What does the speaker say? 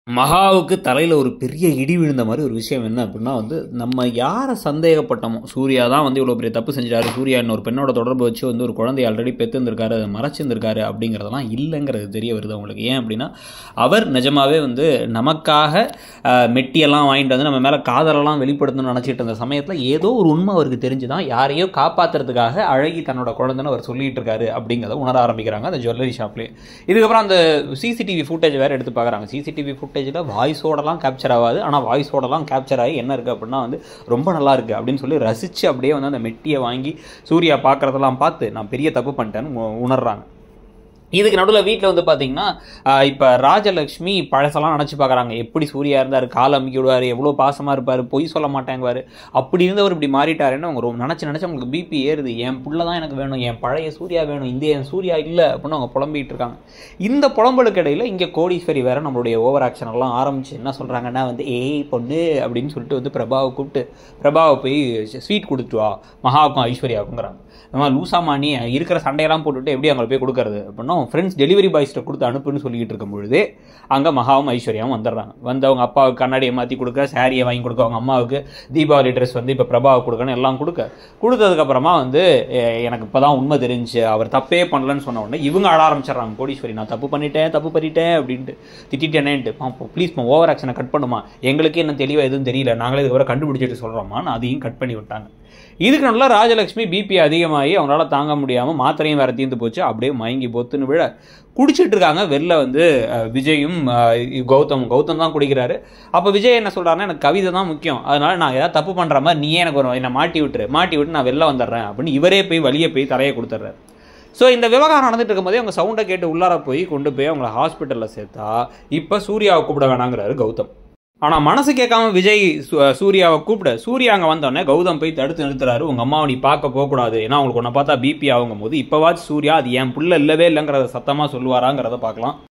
மகாவுக்கு தலையில் ஒரு பெரிய இடி விழுந்த மாதிரி ஒரு விஷயம் என்ன அப்படின்னா வந்து நம்ம யாரை சந்தேகப்பட்டோமோ சூர்யா தான் வந்து இவ்வளோ பெரிய தப்பு செஞ்சிட்டாரு சூர்யா இன்னொரு பெண்ணோட தொடர்பு வச்சு வந்து ஒரு குழந்தைய ஆல்ரெடி பெற்றிருந்திருக்காரு அதை மறைச்சிருந்திருக்காரு அப்படிங்கிறதெல்லாம் இல்லைங்கிறது தெரிய வருது அவங்களுக்கு ஏன் அப்படின்னா அவர் நிஜமாவே வந்து நமக்காக அஹ், மெட்டியெல்லாம் வாங்கிட்டு வந்து நம்ம மேலே காதலெல்லாம் வெளிப்படுத்தணும்னு நினச்சிட்டு இருந்த சமயத்தில் ஏதோ ஒரு உண்மை அவருக்கு தெரிஞ்சு தான் யாரையோ காப்பாற்றுறதுக்காக அழகி தன்னோட குழந்தைன்னு அவர் சொல்லிட்டு இருக்காரு அப்படிங்கிறத உணர ஆரம்பிக்கிறாங்க அந்த ஜுவல்லரி ஷாப்லேயே இதுக்கப்புறம் அந்த சிசிடிவி ஃபுட்டேஜ் வேறு எடுத்து பார்க்குறாங்க சிசிடிவி ஃபுட்டேஜில் வாய்ஸோடலாம் கேப்சர் ஆகாது ஆனால் வாய்ஸோடலாம் கேப்சர் ஆகி என்ன இருக்குது அப்படின்னா வந்து ரொம்ப நல்லா இருக்குது அப்படின்னு சொல்லி ரசித்து அப்படியே வந்து அந்த மெட்டியை வாங்கி சூர்யா பார்க்குறதெல்லாம் பார்த்து நான் பெரிய தப்பு பண்ணிட்டேன்னு உ- உணர்றாங்க இதுக்கு நடுவில் வீட்டில் வந்து பார்த்தீங்கன்னா இப்போ ராஜலக்ஷ்மி பழசெல்லாம் நினச்சி பார்க்குறாங்க எப்படி சூர்யா இருந்தார் கால் அமுக்கி விடுவார் எவ்வளோ பாசமாக இருப்பார் பொய் சொல்ல மாட்டேங்குவார் அப்படி இருந்தவர் இப்படி மாறிட்டாருன்னு அவங்க ரொம்ப நினச்சி நினச்சி அவங்களுக்கு பிபி ஏறுது என் புள்ள தான் எனக்கு வேணும் என் பழைய சூர்யா வேணும் இந்த என் சூர்யா இல்லை அப்படின்னு அவங்க புலம்பிட்டு இருக்காங்க இந்த புலம்பலுக்கு இடையில் இங்கே கோடீஸ்வரி வேற நம்மளுடைய ஓவர் ஆக்ஷன் எல்லாம் ஆரம்பிச்சு என்ன சொல்கிறாங்கன்னா வந்து ஏய் பொண்ணு அப்படின்னு சொல்லிட்டு வந்து பிரபாவை கூப்பிட்டு பிரபாவை போய் ஸ்வீட் கொடுத்துட்டு வா மகாவுக்கும் ஐஸ்வர்யாவுக்குங்கிறாங்க நம்ம லூசாமா நீ இருக்கிற சண்டையெல்லாம் போட்டுட்டு எப்படி அங்கே போய் கொடுக்கறது அப்படின்னா ஃப்ரெண்ட்ஸ் டெலிவரி பாய்ஸ்ட்டை கொடுத்து அனுப்புன்னு சொல்லிக்கிட்டு இருக்கும் பொழுது அங்கே மகாவும் ஐஸ்வர்யாவும் வந்துடுறாங்க வந்து அவங்க அப்பாவுக்கு கண்ணாடியை மாற்றி கொடுக்க சாரியை வாங்கி கொடுக்க அவங்க அம்மாவுக்கு தீபாவளி ட்ரெஸ் வந்து இப்போ பிரபாவுக்கு கொடுக்கணும் எல்லாம் கொடுக்க கொடுத்ததுக்கப்புறமா வந்து எ- எனக்கு இப்போ தான் உண்மை தெரிஞ்சு அவர் தப்பே பண்ணலன்னு சொன்ன உடனே இவங்க அழ ஆரம்பிச்சிடுறாங்க கோடீஸ்வரி நான் தப்பு பண்ணிட்டேன் தப்பு பண்ணிட்டேன் அப்படின்ட்டு திட்டிட்டேனேன்ட்டு ப்ளீஸ் ஓவர் ஆக்ஷனை கட் பண்ணுமா எங்களுக்கே என்ன தெளிவாக எதுவும் தெரியல நாங்களே இதுக்கப்புறம் கண்டுபிடிச்சிட்டு சொல்கிறோமான்னு அதையும் கட் பண்ணி விட்டாங்க இதுக்கு நல்லா ராஜலக்ஷ்மி பிபி அதிகமாகி அவங்களால தாங்க முடியாமல் மாத்திரையும் வேற தீர்ந்து போச்சு அப்படியே மயங்கி பொத்துன்னு விழ குடிச்சிட்டு இருக்காங்க வெளில வந்து அஹ், விஜயும் அஹ், கௌதம் கௌதம் தான் குடிக்கிறாரு அப்போ விஜய் என்ன சொல்றாருன்னா எனக்கு கவிதை தான் முக்கியம் அதனால நான் ஏதாவது தப்பு பண்ற மாதிரி நீயே எனக்கு ஒரு என்னை மாட்டி விட்டுரு மாட்டி விட்டு நான் வெளில வந்துடுறேன் அப்படின்னு இவரே போய் வழியே போய் தலையை கொடுத்துட்றாரு ஸோ இந்த விவகாரம் நடந்துட்டு இருக்கும்போதே அவங்க சவுண்டை கேட்டு உள்ளார போய் கொண்டு போய் அவங்கள ஹாஸ்பிட்டலில் சேர்த்தா இப்போ சூர்யாவை கூப்பிட வேணாங்கிறாரு கௌதம் ஆனால் மனசு கேட்காம விஜய் சூ- சூர்யாவை கூப்பிட சூர்யா அங்கே வந்தோடனே கௌதம் போய் தடுத்து நிறுத்துறாரு உங்கள் அம்மாவை நீ பார்க்க போகக்கூடாது ஏன்னா அவங்களுக்கு உன்னை பார்த்தா பிபி ஆகும்போது இப்போவாச்சும் சூர்யா அது என் புள்ள இல்லவே இல்லைங்கிறத சத்தமாக சொல்லுவாராங்கிறத பார்க்கலாம்